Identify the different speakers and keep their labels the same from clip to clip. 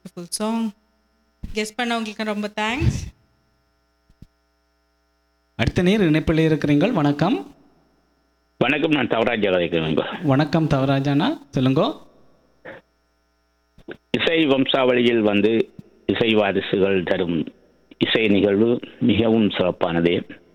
Speaker 1: Full song guess பண்ணவங்களுக்கு ரொம்ப thanks
Speaker 2: அடுத்த நேர் இணைப்பில் இருக்கிறீங்கள் வணக்கம்
Speaker 3: வணக்கம் நான் தவராஜ் அழைக்கிறேன்
Speaker 2: வணக்கம் தவராஜானா சொல்லுங்கோ
Speaker 3: இசை வம்சாவளியில் வந்து இசை வாரிசுகள் தரும் இசை நிகழ்வு மிகவும் சிறப்பானது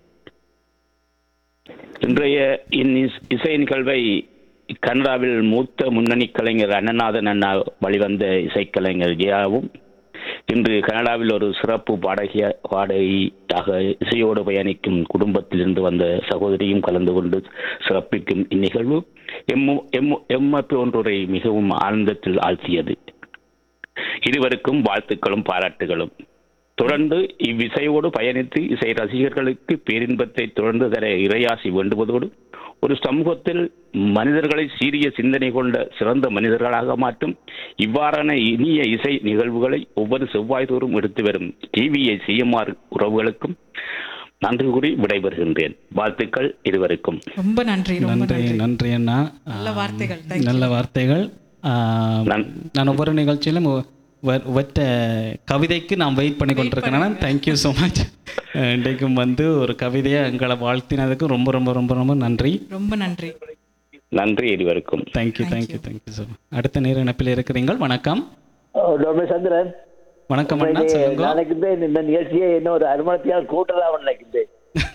Speaker 3: இன்றைய இந்நிஸ்- இசை நிகழ்வை கனடாவில் மூத்த முன்னணி கலைஞர் அண்ணநாதன் அண்ணா வழிவந்த இசைக்கலைஞர் ஜெயாவும் இன்று கனடாவில் ஒரு சிறப்பு பாடகிய பாடகியாக இசையோடு பயணிக்கும் குடும்பத்திலிருந்து வந்த சகோதரியும் கலந்து கொண்டு சிறப்பிக்கும் இந்நிகழ்வு எம்மு எம்மு எம்மப்பி ஒன்றுரை மிகவும் ஆனந்தத்தில் ஆழ்த்தியது இருவருக்கும் வாழ்த்துக்களும் பாராட்டுகளும் தொடர்ந்து இவ்விசையோடு பயணித்து இசை ரசிகர்களுக்கு பேரின்பத்தை தொடர்ந்து தர இறையாசி வேண்டுவதோடு ஒரு சமூகத்தில் மனிதர்களை சீரிய சிந்தனை கொண்ட சிறந்த மனிதர்களாக மாற்றும் இவ்வாறான இனிய இசை நிகழ்வுகளை ஒவ்வொரு செவ்வாய்தோறும் எடுத்து வரும் டிவிஐ சிஎம்ஆர் உறவுகளுக்கும் நன்றி கூறி விடைபெறுகின்றேன் வாழ்த்துக்கள் இருவருக்கும்
Speaker 1: ரொம்ப நன்றி ரொம்ப
Speaker 2: நன்றி
Speaker 1: நன்றி
Speaker 2: நன்றி அண்ணா
Speaker 1: நல்ல வார்த்தைகள் thank you.
Speaker 2: நல்ல வார்த்தைகள் ஆ,
Speaker 3: நன்-
Speaker 2: நான் ஒவ்வொரு நிகழ்ச்சியிலும் ஒ- ஒ- ஒற்ற கவிதைக்கு நான் வெயிட் பண்ணி கொண்டிருக்கிறேன் தேங்க்யூ ஸோ மச் இன்றைக்கும் வந்து ஒரு கவிதையை எங்களை வாழ்த்தினதுக்கு ரொம்ப ரொம்ப ரொம்ப ரொம்ப நன்றி
Speaker 1: ரொம்ப நன்றி
Speaker 3: நன்றி இருவருக்கும்
Speaker 2: தேங்க்யூ தேங்க்யூ தேங்க்யூ ஸோ அடுத்த நேர இணைப்பில் இருக்கிறீங்கள் வணக்கம்
Speaker 4: டாக்டர் சந்திரன்
Speaker 2: வணக்கம் அண்ணா சொல்லுங்க
Speaker 4: நினைக்கின்றேன் இந்த நிகழ்ச்சியை இன்னும் ஒரு அருமணத்தையால் கூட்டலாம் நினைக்கின்றேன்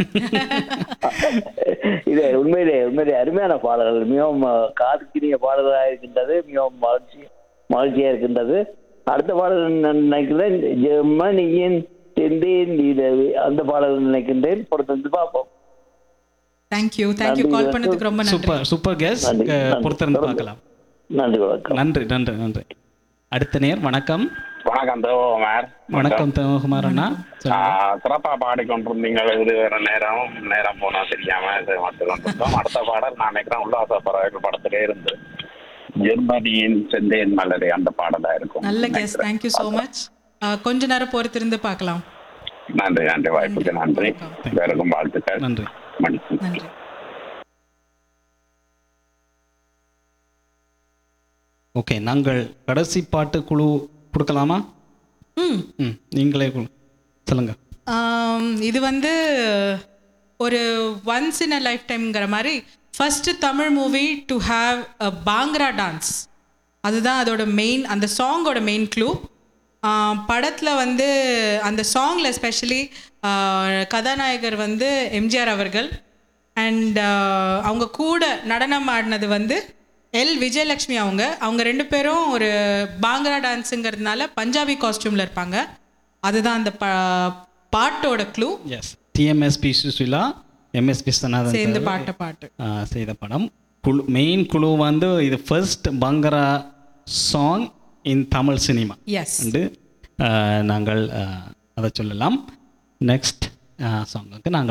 Speaker 4: இது உண்மையிலே உண்மையிலே அருமையான பாடல்கள் மிகவும் அஹ், காதுக்கினிய பாடல்களாக இருக்கின்றது மிகவும் மகிழ்ச்சி மகிழ்ச்சியா இருக்கின்றது அடுத்த பாடல் நான் நினைக்கிறேன் ஜெர்மனியின் செந்தேன் நிலவு அந்த பாடல் நினைக்கின்றேன் பொறுத்து பார்ப்போம்
Speaker 1: தேங்க்யூ தேங்க்யூ கால் பண்ணதுக்கு ரொம்ப நன்றி
Speaker 2: சூப்பர் சூப்பர் கேஸ்
Speaker 4: நன்றி, நன்றி.
Speaker 2: பொறுத்திருந்து பார்க்கலாம்
Speaker 4: நன்றி வணக்கம்
Speaker 2: நன்றி நன்றி நன்றி அடுத்த நேர் வணக்கம்
Speaker 5: வணக்கம் தேவகுமார்
Speaker 2: வணக்கம் தேவகுமார் அண்ணா சொல்லுங்க.
Speaker 5: ஆஹ் சிறப்பா பாடிக்கொண்டிருந்தீங்க இது வேற நேரம் நேரம் போனா தெரியாம இது மட்டும் கொண்டிருந்தோம் அடுத்த பாடல் நான் நினைக்கிறேன் உல்லாச பறவைகள் படத்திலே இருந்து ஜெர்மனியின் செந்தேன் மலரே அந்த பாடலா இருக்கும்
Speaker 1: நல்ல கெஸ் தேங்க்யூ ஸோ மச் கொஞ்ச நேரம் பொறுத்திருந்து பார்க்கலாம்
Speaker 5: நன்றி நன்றி வாய்ப்புக்கு நன்றி வேறுக்கும் வாழ்த்துக்கள்
Speaker 2: நன்றி
Speaker 5: மன்னிச்சு
Speaker 1: நன்றி
Speaker 2: ஓகே நாங்கள் கடைசி பாட்டு குழு கொடுக்கலாமா
Speaker 1: ம்
Speaker 2: ம் நீங்களே குழு சொல்லுங்க
Speaker 1: ஆம், இது வந்து ஒரு ஒன்ஸ் இன் அ லைஃப் டைம்ங்கிற மாதிரி first Tamil movie to have uh bhangra dance அதுதான் அதோட மெயின் அந்த சாங்கோட மெயின் க்ளூ படத்தில் வந்து அந்த சாங்கில் எஸ்பெஷலி கதாநாயகர் வந்து எம்ஜிஆர் அவர்கள் அண்ட் அவங்க கூட நடனம் ஆடினது வந்து எல் விஜயலக்ஷ்மி அவங்க அவங்க ரெண்டு பேரும் ஒரு பாங்க்ரா டான்ஸுங்கிறதுனால பஞ்சாபி காஸ்டியூமில் இருப்பாங்க அதுதான் அந்த ப பாட்டோட க்ளூ
Speaker 2: எஸ் டிஎம்எஸ்பி சுசிலா எம்எஸ்பி சனாதன்
Speaker 1: சேர்ந்து
Speaker 2: sir,
Speaker 1: பாட்ட பாட்டு
Speaker 2: ஆ, செய்த படம் குழு மெயின் குழு வந்து இது first bhangra song in Tamil cinema
Speaker 1: yes
Speaker 2: வந்து நாங்கள் ஆ, அதை சொல்லலாம் நெக்ஸ்ட் சாங்குக்கு நாங்கள்